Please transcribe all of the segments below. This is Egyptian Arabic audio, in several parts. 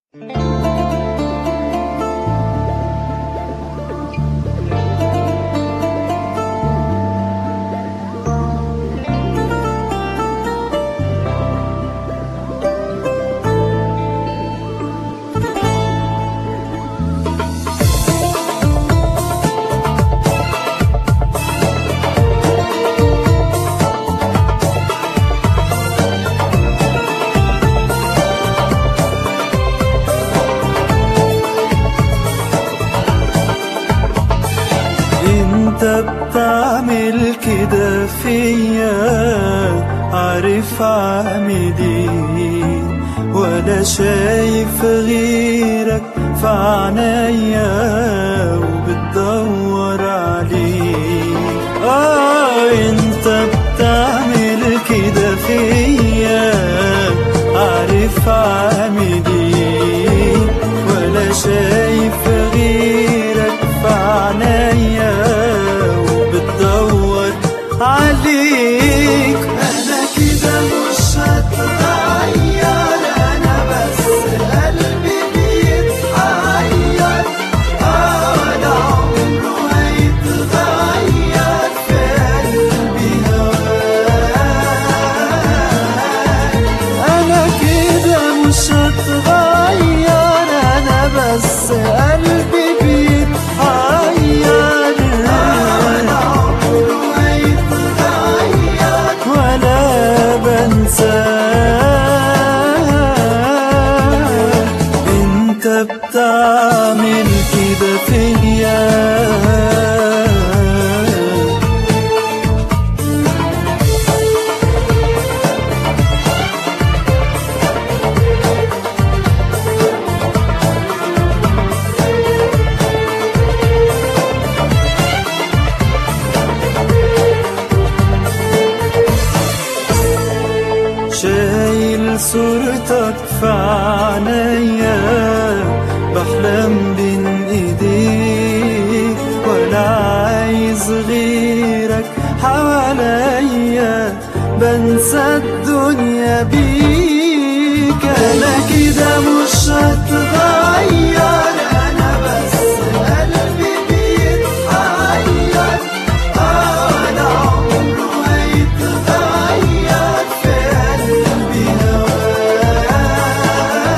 انت بتعمل كده فيا عارف عاملي ولا شايف غيرك في عينيا وبتدور عليه اه انت بتعمل كده فيا عارف عاملي ولا شايف غيرك في عينيا وبتدور عليك انا كده مش هتغير انا بس قلبي بيتحير اه ده عمره هيتغير في قلبي هواك انا كده مش هتغير انا بس قلبي بيتحير ولا بنساك انت بتعمل كده فيا شايل صورتك في عينيا بحلم بين ايديك ولا عايز غيرك حواليا بنسى الدنيا بيك انا كده مش هتغير انا بس قلبي بيتحير اه ده عمره هيتغير في قلبي هواك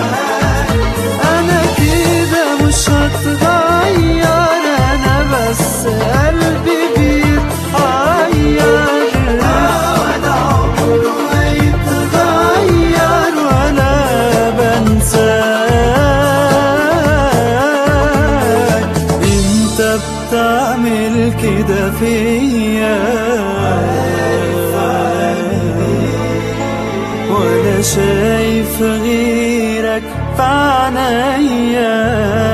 انا كده مش هتغير انا بس قلبي بيتحير ده عمره هيتغير ولا بنساك انت بتعمل كده فيا ولا شايف غيرك في عينيا